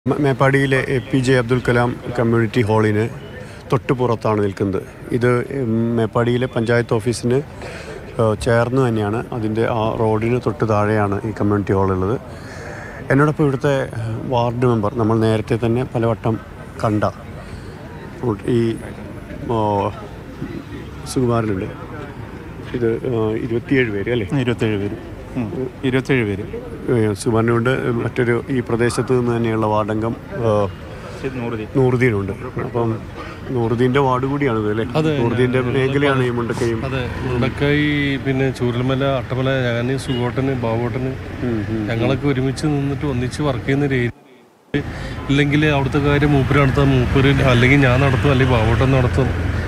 മ- മേപ്പാടിയിലെ A P J Abdul Kalam community ഹാളിന് തൊട്ട് പുറത്താണ് നിൽക്കുന്നത് ഇത് ഉം, മേപ്പാടിയിലെ പഞ്ചായത്ത് ഓഫീസിന് ഏഹ്, ചേർന്ന് തന്നെയാണ് അതിൻ്റെ ആ റോഡിന് തൊട്ട് താഴെയാണ് ഈ കമ്മ്യൂണിറ്റി ഹാളുള്ളത് എന്നോടൊപ്പം ഇവിടുത്തെ വാർഡ് മെമ്പർ നമ്മൾ നേരത്തെ തന്നെ പലവട്ടം കണ്ട ഈ ഓ, സുകുമാരനുണ്ട് ഇത് ഏഹ്, ഇരുപത്തിയേഴ് പേര് അല്ലേ ഇരുപത്തേഴ് പേര് ഉം. ഇരുപത്തേഴ് പേര് ഏഹ്, സുകുമാരനുണ്ട് മറ്റൊരു ഈ പ്രദേശത്ത് നിന്ന് തന്നെയുള്ള വാർഡംഗം ഏഹ്, നൂറ് നൂറുദ്ദീനുണ്ട് അപ്പം നൂറുദ്ദീൻ്റെ വാർഡ് കൂടിയാണ് ഇത് അല്ലേ നൂറുദ്ദീൻ്റെ മേഖലയാണ് ഈ മുണ്ടക്കയും അതെ മുണ്ടക്കായി പിന്നെ ചൂരൽമല അട്ടമല ഞാൻ സുഗോട്ടന് ബാബോട്ടന് ഞങ്ങളൊക്കെ ഒരുമിച്ച് നിന്നിട്ട് ഒന്നിച്ച് വർക്ക് ചെയ്യുന്ന ഒരു ഏരിയ ഇല്ലെങ്കിൽ അവിടുത്തെ കാര്യം മൂപ്പര് നടത്താൻ മൂപ്പര് അല്ലെങ്കിൽ ഞാൻ നടത്തും അല്ലെങ്കിൽ ബാബോട്ടൻ നടത്തും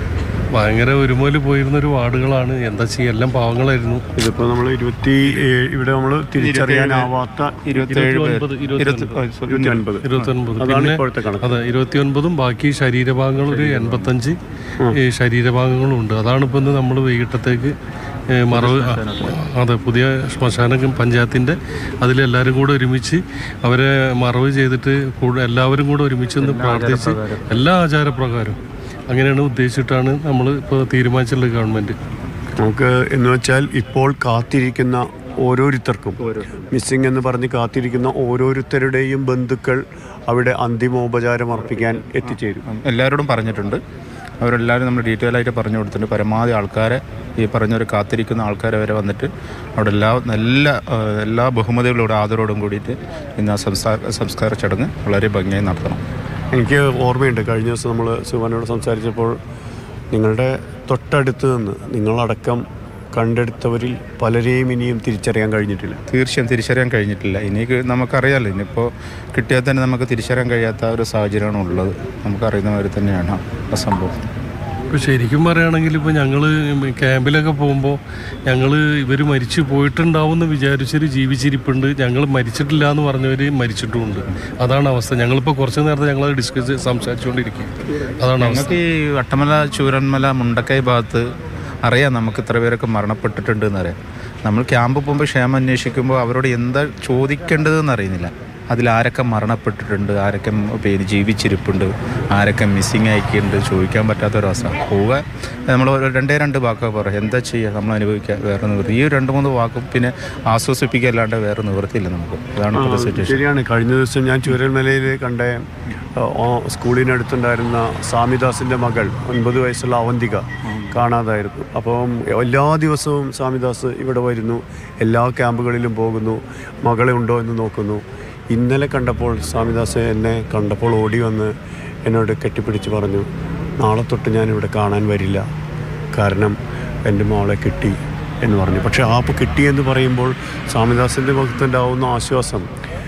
ഭയങ്കര ഒരുമോല് പോയിരുന്ന ഒരു വാർഡുകളാണ് എന്താ ചെയ്യുക എല്ലാം പാവങ്ങളായിരുന്നു ഇതിപ്പോൾ നമ്മൾ ഇരുപത്തി ഏഴ് ഇവിടെ നമ്മൾ തിരിച്ചറിയാനാവാത്ത ഇരുപത്തേഴ് പേര് ഒൻപത് ഇരുപത്തി ഇരുപത്തി ഓ, sorry. ഇരുപത്തി ഒൻപത് ഇരുപത്തി ഒൻപത് അതാണ് പിന്നെ ഇപ്പോഴത്തെ കണക്ക് അതെ ഇരുപത്തിയൊൻപതും ബാക്കി ശരീരഭാഗങ്ങൾ ഒരു എൺപത്തഞ്ച് ഈ ശരീരഭാഗങ്ങളും ഉണ്ട് അതാണ് ഇപ്പം ഇന്ന് നമ്മൾ വൈകിട്ടത്തേക്ക് ഏ, മറവ് ആ, അതെ പുതിയ ശ്മശാന പഞ്ചായത്തിൻ്റെ അതിലെല്ലാവരും കൂടെ ഒരുമിച്ച് അവരെ മറവ് ചെയ്തിട്ട് കൂടെ എല്ലാവരും കൂടെ ഒരുമിച്ച് നിന്ന് പ്രാർത്ഥിച്ച് എല്ലാ ആചാരപ്രകാരം അങ്ങനെയാണ് ഉദ്ദേശിച്ചിട്ടാണ് നമ്മൾ ഇപ്പോൾ തീരുമാനിച്ചിട്ടുള്ളത് ഗവൺമെൻറ് നമുക്ക് എന്ന് വെച്ചാൽ ഇപ്പോൾ കാത്തിരിക്കുന്ന ഓരോരുത്തർക്കും മിസ്സിംഗ് എന്ന് പറഞ്ഞ് കാത്തിരിക്കുന്ന ഓരോരുത്തരുടെയും ബന്ധുക്കൾ അവിടെ അന്തിമോപചാരം അർപ്പിക്കാൻ എത്തിച്ചേരും എല്ലാവരോടും പറഞ്ഞിട്ടുണ്ട് അവരെല്ലാവരും നമ്മൾ ഡീറ്റെയിൽ ആയിട്ട് പറഞ്ഞു കൊടുത്തിട്ടുണ്ട് പരമാവധി ആൾക്കാരെ ഈ പറഞ്ഞൊരു കാത്തിരിക്കുന്ന ആൾക്കാരെ വരെ വന്നിട്ട് അവിടെ എല്ലാ എല്ലാ ആ, എല്ലാ ബഹുമതികളോടും ആദരവോടും കൂടിയിട്ട് ഇന്ന് ആ സംസ്കാര സംസ്കാര ചടങ്ങ് വളരെ ഭംഗിയായി നടത്തണം എനിക്ക് ഓർമ്മയുണ്ട് കഴിഞ്ഞ ദിവസം നമ്മൾ സുവാനോട് സംസാരിച്ചപ്പോൾ നിങ്ങളുടെ തൊട്ടടുത്ത് നിന്ന് നിങ്ങളടക്കം കണ്ടെടുത്തവരിൽ പലരെയും ഇനിയും തിരിച്ചറിയാൻ കഴിഞ്ഞിട്ടില്ല തീർച്ചയായും തിരിച്ചറിയാൻ കഴിഞ്ഞിട്ടില്ല ഇനി നമുക്കറിയാമല്ലോ ഇനിയിപ്പോൾ കിട്ടിയാൽ തന്നെ നമുക്ക് തിരിച്ചറിയാൻ കഴിയാത്ത ഒരു സാഹചര്യമാണ് ഉള്ളത് നമുക്കറിയുന്ന മാതിരി തന്നെയാണ് ആ സംഭവം ഇപ്പോൾ ശരിക്കും പറയുകയാണെങ്കിൽ ഇപ്പോൾ ഞങ്ങൾ ക്യാമ്പിലൊക്കെ പോകുമ്പോൾ ഞങ്ങൾ ഇവർ മരിച്ചു പോയിട്ടുണ്ടാവുമെന്ന് വിചാരിച്ചൊരു ജീവിച്ചിരിപ്പുണ്ട് ഞങ്ങൾ മരിച്ചിട്ടില്ല എന്ന് പറഞ്ഞവർ മരിച്ചിട്ടുമുണ്ട് അതാണ് അവസ്ഥ ഞങ്ങളിപ്പോൾ കുറച്ച് നേരത്തെ ഞങ്ങൾ ഡിസ്കസ് സംസാരിച്ചുകൊണ്ടിരിക്കുക അതാണ് അവസ്ഥ നമുക്ക് ഈ വട്ടമല ചൂരന്മല മുണ്ടക്കൈ ഭാഗത്ത് അറിയാം നമുക്ക് ഇത്ര പേരൊക്കെ മരണപ്പെട്ടിട്ടുണ്ട് എന്നറിയാം നമ്മൾ ക്യാമ്പ് പോകുമ്പോൾ ക്ഷേമം അന്വേഷിക്കുമ്പോൾ അവരോട് എന്താ ചോദിക്കേണ്ടതെന്ന് അറിയുന്നില്ല അതിൽ ആരൊക്കെ മരണപ്പെട്ടിട്ടുണ്ട് ആരൊക്കെ പേര് ജീവിച്ചിരിപ്പുണ്ട് ആരൊക്കെ മിസ്സിങ് ആയിക്കുണ്ട് ചോദിക്കാൻ പറ്റാത്തൊരവസ്ഥ പോവുക നമ്മൾ ഒരു രണ്ടേ രണ്ട് വാക്കൊക്കെ പറയാം എന്താ ചെയ്യുക നമ്മൾ അനുഭവിക്കുക വേറെ നിവൃത്തി ഈ ഒരു രണ്ട് മൂന്ന് വാക്കും പിന്നെ ആശ്വസിപ്പിക്കുക അല്ലാണ്ട് വേറെ നിവൃത്തിയില്ല നമുക്ക് അതാണ് ഇപ്പോഴത്തെ സിറ്റുവേഷൻ ശരിയാണ് കഴിഞ്ഞ ദിവസം ഞാൻ ചുരൽമലയിൽ കണ്ട ആ, ആ സ്കൂളിനടുത്തുണ്ടായിരുന്ന സ്വാമിദാസിൻ്റെ മകൾ ഒൻപത് വയസ്സുള്ള അവന്തിക കാണാതായിരുന്നു അപ്പം എല്ലാ ദിവസവും സ്വാമിദാസ് ഇവിടെ വരുന്നു എല്ലാ ക്യാമ്പുകളിലും പോകുന്നു മകളെ ഉണ്ടോ എന്ന് നോക്കുന്നു ഇന്നലെ കണ്ടപ്പോൾ സ്വാമിദാസ് എന്നെ കണ്ടപ്പോൾ ഓടി വന്ന് എന്നോട് കെട്ടിപ്പിടിച്ച് പറഞ്ഞു നാളെ തൊട്ട് ഞാനിവിടെ കാണാൻ വരില്ല കാരണം എൻ്റെ മോളെ കിട്ടി എന്ന് പറഞ്ഞു പക്ഷേ ആ കിട്ടി എന്ന് പറയുമ്പോൾ സ്വാമിദാസിൻ്റെ മുഖത്തുണ്ടാവുന്ന ആശ്വാസം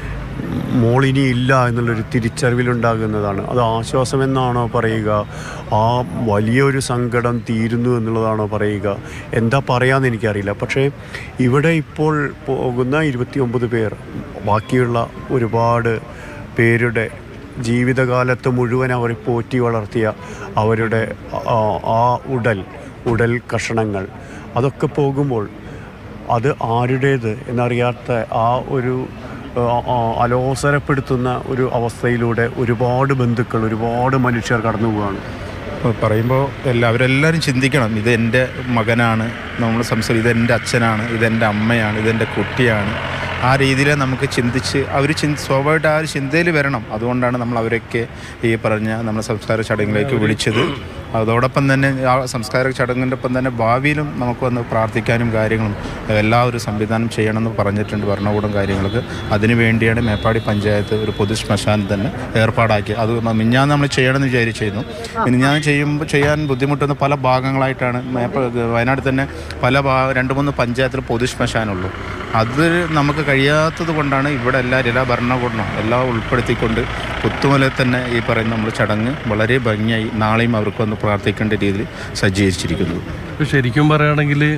മോളിനി ഇല്ല എന്നുള്ളൊരു തിരിച്ചറിവിലുണ്ടാകുന്നതാണ് അത് ആശ്വാസം എന്നാണോ പറയുക ആ വലിയൊരു സങ്കടം തീരുന്നു എന്നുള്ളതാണോ പറയുക എന്താ പറയാമെന്ന് എനിക്കറിയില്ല പക്ഷേ ഇവിടെ ഇപ്പോൾ പോകുന്ന ഇരുപത്തി ഒമ്പത് പേർ ബാക്കിയുള്ള ഒരുപാട് പേരുടെ ജീവിതകാലത്ത് മുഴുവൻ അവർ പോറ്റി വളർത്തിയ അവരുടെ ആ- ആ ഉടൽ ഉടൽ കഷണങ്ങൾ അതൊക്കെ പോകുമ്പോൾ അത് ആരുടേത് എന്നറിയാത്ത ആ ഒരു ആ, ആ, അലോസരപ്പെടുത്തുന്ന ഒരു അവസ്ഥയിലൂടെ ഒരുപാട് ബന്ധുക്കൾ ഒരുപാട് മനുഷ്യർ കടന്നു പോവുകയാണ് ഇപ്പോൾ പറയുമ്പോൾ എല്ലാവരെല്ലാവരും ചിന്തിക്കണം ഇത് എൻ്റെ മകനാണ് നമ്മൾ സംസാരിക്കും ഇതെൻ്റെ അച്ഛനാണ് ഇതെൻ്റെ അമ്മയാണ് ഇതെൻ്റെ കുട്ടിയാണ് ആ രീതിയിൽ നമുക്ക് ചിന്തിച്ച് അവർ ചിന്ത സ്വാഭാവികമായിട്ട് ആ ഒരു ചിന്തയിൽ വരണം അതുകൊണ്ടാണ് നമ്മൾ അവരൊക്കെ ഈ പറഞ്ഞ നമ്മൾ സംസ്കാര ചടങ്ങിലേക്ക് വിളിച്ചത് അതോടൊപ്പം തന്നെ ആ സംസ്കാര ചടങ്ങിൻ്റെ ഒപ്പം തന്നെ ഭാവിയിലും നമുക്ക് വന്ന് പ്രാർത്ഥിക്കാനും കാര്യങ്ങളും എല്ലാ ഒരു സംവിധാനം ചെയ്യണമെന്ന് പറഞ്ഞിട്ടുണ്ട് ഭരണകൂടം കാര്യങ്ങൾക്ക് അതിനു വേണ്ടിയാണ് മേപ്പാടി പഞ്ചായത്ത് ഒരു പൊതു ശ്മശാനം തന്നെ ഏർപ്പാടാക്കി അത് മിഞ്ഞാന്ന് നമ്മൾ ചെയ്യണമെന്ന് വിചാരിച്ചിരുന്നു മിഞ്ഞാന്ന് ചെയ്യുമ്പോൾ ചെയ്യാൻ ബുദ്ധിമുട്ടുന്ന പല ഭാഗങ്ങളായിട്ടാണ് മേപ്പ വയനാട് തന്നെ പല ഭാ രണ്ട് മൂന്ന് പഞ്ചായത്തിൽ പൊതു ശ്മശാനമുള്ളൂ അത് നമുക്ക് കഴിയാത്തത് കൊണ്ടാണ് ഇവിടെ എല്ലാ എല്ലാ ഭരണകൂടവും എല്ലാം ഉൾപ്പെടുത്തിക്കൊണ്ട് പുത്തുമലയിൽ തന്നെ ഈ പറയുന്ന നമ്മൾ ചടങ്ങ് വളരെ ഭംഗിയായി നാളെയും അവർക്ക് വന്ന് പ്രാർത്ഥിക്കേണ്ട രീതിയിൽ സജ്ജീകരിച്ചിരിക്കുന്നത് ഇപ്പോൾ ശരിക്കും പറയുകയാണെങ്കിൽ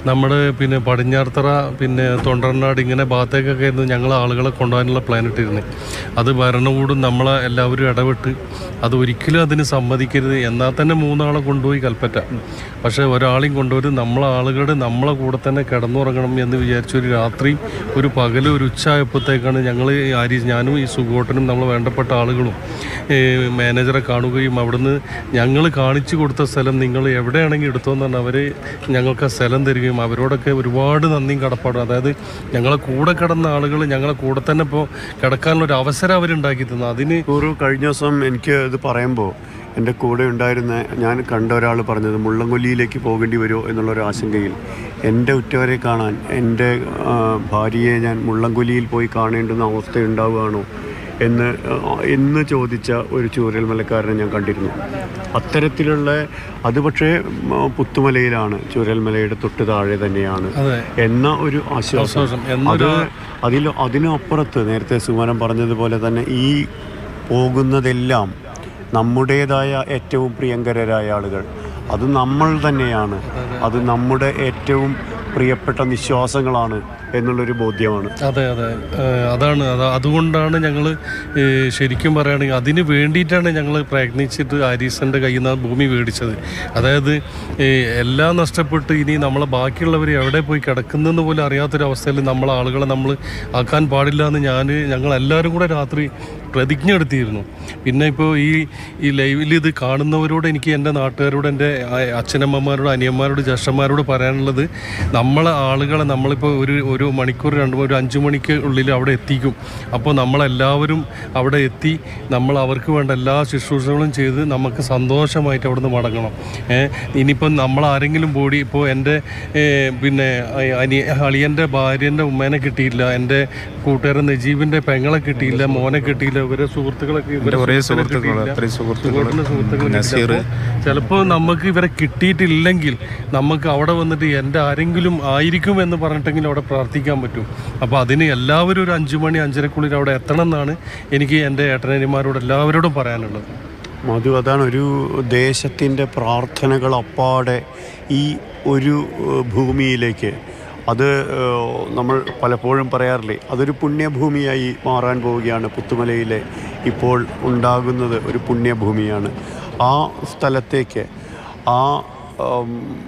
നമ്മുടെ പിന്നെ പടിഞ്ഞാറത്തറ പിന്നെ തൊണ്ടർനാട് ഇങ്ങനെ ഭാഗത്തേക്കൊക്കെ ആയിരുന്നു ഞങ്ങൾ ആളുകളെ കൊണ്ടുപോകാനുള്ള പ്ലാൻ ഇട്ടിരുന്നത് അത് ഭരണകൂടം നമ്മളെ എല്ലാവരും ഇടപെട്ട് അത് ഒരിക്കലും അതിന് സമ്മതിക്കരുത് എന്നാൽ തന്നെ മൂന്നാളെ കൊണ്ടുപോയി കൽപ്പറ്റ പക്ഷേ ഒരാളെയും കൊണ്ടുവരും നമ്മളെ ആളുകളുടെ നമ്മളെ കൂടെ തന്നെ കിടന്നുറങ്ങണം എന്ന് വിചാരിച്ച ഒരു രാത്രി ഒരു പകൽ ഒരു ഉച്ചയായപ്പോഴത്തേക്കാണ് ഞങ്ങൾ ആരി ഞാനും ഈ സുഗോട്ടനും നമ്മൾ വേണ്ടപ്പെട്ട ആളുകളും ഏ, മാനേജറെ കാണുകയും അവിടുന്ന് ഞങ്ങൾ കാണിച്ചു കൊടുത്ത സ്ഥലം നിങ്ങൾ എവിടെയാണെങ്കിൽ എടുത്തോന്ന് പറഞ്ഞാൽ അവർ ഞങ്ങൾക്ക് ആ സ്ഥലം തരികയും അവരോടൊക്കെ ഒരുപാട് നന്ദിയും കടപ്പാടും അതായത് ഞങ്ങളെ കൂടെ കിടന്ന ആളുകൾ ഞങ്ങളെ കൂടെ തന്നെ ഇപ്പോൾ കിടക്കാനുള്ള ഒരു അവസരം അവരുണ്ടാക്കി തന്നു അതിന് ഒരു കഴിഞ്ഞ ദിവസം എനിക്ക് ഇത് പറയുമ്പോൾ എൻ്റെ കൂടെ ഉണ്ടായിരുന്ന ഞാൻ കണ്ട ഒരാൾ പറഞ്ഞത് മുള്ളംകൊല്ലിയിലേക്ക് പോകേണ്ടി വരുമോ എന്നുള്ളൊരു ആശങ്കയിൽ എൻ്റെ ഉറ്റവരെ കാണാൻ എൻ്റെ ആ, ഭാര്യയെ ഞാൻ മുള്ളംകൊല്ലിയിൽ പോയി കാണേണ്ടുന്ന അവസ്ഥ ഉണ്ടാവുകയാണോ എന്ന് ആ, എന്ന് ചോദിച്ച ഒരു ചൂരൽമലക്കാരനെ ഞാൻ കണ്ടിരുന്നു അത്തരത്തിലുള്ള അത് പക്ഷേ ഉം, പുത്തുമലയിലാണ് ചൂരൽമലയുടെ തൊട്ട് താഴെ തന്നെയാണ് അതെ എന്ന ഒരു ആശ്വാസം ആശ്വാസം എന്നൊരു അത് അതിൽ അതിനപ്പുറത്ത് നേരത്തെ സുമനം പറഞ്ഞതുപോലെ തന്നെ ഈ പോകുന്നതെല്ലാം നമ്മുടേതായ ഏറ്റവും പ്രിയങ്കരരായ ആളുകൾ അത് നമ്മൾ തന്നെയാണ് അത് നമ്മുടെ ഏറ്റവും പ്രിയപ്പെട്ട നിശ്വാസങ്ങളാണ് എന്നുള്ളൊരു ബോധ്യമാണ് അതെ അതെ ഏഹ് അതാണ് അത് അതുകൊണ്ടാണ് ഞങ്ങൾ ശരിക്കും പറയുകയാണെങ്കിൽ അതിന് വേണ്ടിയിട്ടാണ് ഞങ്ങൾ പ്രയത്നിച്ചിട്ട് ആരീസൻ്റെ കയ്യിൽ നിന്ന് ആ ഭൂമി മേടിച്ചത് അതായത് ഏഹ് എല്ലാം നഷ്ടപ്പെട്ട് ഇനി നമ്മളെ ബാക്കിയുള്ളവർ എവിടെ പോയി കിടക്കുന്നെന്ന് പോലും അറിയാത്തൊരവസ്ഥയിൽ നമ്മളെ ആളുകളെ നമ്മൾ ആക്കാൻ പാടില്ല എന്ന് ഞാൻ ഞങ്ങളെല്ലാവരും കൂടെ രാത്രി പ്രതിജ്ഞ എടുത്തിരുന്നു പിന്നെ ഇപ്പോൾ ഈ ഈ ലൈവിൽ ഇത് കാണുന്നവരോട് എനിക്ക് എൻ്റെ നാട്ടുകാരോട് എൻ്റെ ആ- അച്ഛനമ്മമാരോട് അനിയന്മാരോട് ജ്യേഷ്ഠന്മാരോട് പറയാനുള്ളത് നമ്മളെ ആളുകളെ നമ്മളിപ്പോൾ ഒരു ഒരു മണിക്കൂർ രണ്ട് ഒരു അഞ്ച് മണിക്ക് ഉള്ളിൽ അവിടെ എത്തിക്കും അപ്പോൾ നമ്മളെല്ലാവരും അവിടെ എത്തി നമ്മൾ അവർക്ക് വേണ്ട എല്ലാ ശുശ്രൂഷകളും ചെയ്ത് നമുക്ക് സന്തോഷമായിട്ട് അവിടുന്ന് മടങ്ങണം ഏഹ് ഇനിയിപ്പം നമ്മൾ ആരെങ്കിലും ബോഡി ഇപ്പോൾ എൻ്റെ ഏഹ്, പിന്നെ അ- അനി അളിയൻ്റെ ഭാര്യൻ്റെ ഉമ്മേനെ കിട്ടിയില്ല എൻ്റെ കൂട്ടുകാരൻ നജീബിൻ്റെ പെങ്ങളെ കിട്ടിയില്ല മോനെ കിട്ടിയില്ല ഇവരെ സുഹൃത്തുക്കളൊക്കെ ഇവരെ കുറേ സുഹൃത്തുക്കളെ സുഹൃത്തുക്കൾ കിട്ടിയില്ല. അത്രയും സുഹൃത്തുക്കൾ സുഹൃത്തിന്റെ സുഹൃത്തുക്കൾ നസീർ ചിലപ്പോൾ നമുക്ക് ഇവരെ കിട്ടിയിട്ടില്ലെങ്കിൽ നമുക്ക് അവിടെ വന്നിട്ട് എൻ്റെ ആരെങ്കിലും ആയിരിക്കും എന്ന് പറഞ്ഞിട്ടെങ്കിലും അവിടെ പ്രാർത്ഥിക്കാൻ പറ്റും അപ്പോൾ അതിന് എല്ലാവരും ഒരു അഞ്ചു മണി അഞ്ചരക്കുള്ളിൽ അവിടെ എത്തണം എന്നാണ് എനിക്ക് എൻ്റെ ഏട്ടനനിമാരോട് എല്ലാവരോടും പറയാനുള്ളത് മധു അതാണ് ഒരു ദേശത്തിൻ്റെ പ്രാർത്ഥനകൾ അപ്പാടെ ഈ ഒരു ഏഹ്, ഭൂമിയിലേക്ക് അത് ഏഹ്, നമ്മൾ പലപ്പോഴും പറയാറില്ലേ അതൊരു പുണ്യഭൂമിയായി മാറാൻ പോവുകയാണ് പുത്തുമലയിലെ ഇപ്പോൾ ഉണ്ടാകുന്നത് ഒരു പുണ്യഭൂമിയാണ് ആ സ്ഥലത്തേക്ക് ആ ഉം,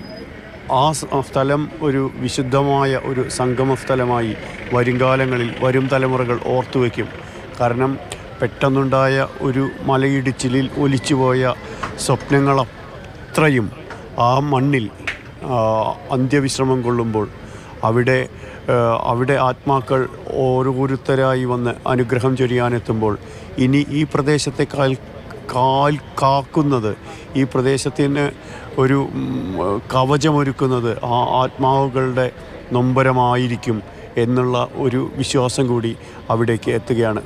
ആ സ- ആ സ്ഥലം ഒരു വിശുദ്ധമായ ഒരു സംഗമ സ്ഥലമായി വരുംകാലങ്ങളിൽ വരും തലമുറകൾ ഓർത്തുവെക്കും കാരണം പെട്ടെന്നുണ്ടായ ഒരു മലയിടിച്ചിലിൽ ഒലിച്ചുപോയ സ്വപ്നങ്ങളത്രയും ആ മണ്ണിൽ ആ, അന്ത്യവിശ്രമം കൊള്ളുമ്പോൾ അവിടെ ആ, അവിടെ ആത്മാക്കൾ ഓരോരുത്തരായി വന്ന് അനുഗ്രഹം ചൊരിയാനെത്തുമ്പോൾ ഇനി ഈ പ്രദേശത്തെ കാൽ കാൽ കാക്കുന്നത് ഈ പ്രദേശത്തിന് ഒരു ഉം, കവചമൊരുക്കുന്നത് ആ ആത്മാവുകളുടെ നൊമ്പരമായിരിക്കും എന്നുള്ള ഒരു വിശ്വാസം കൂടി അവിടേക്ക് എത്തുകയാണ്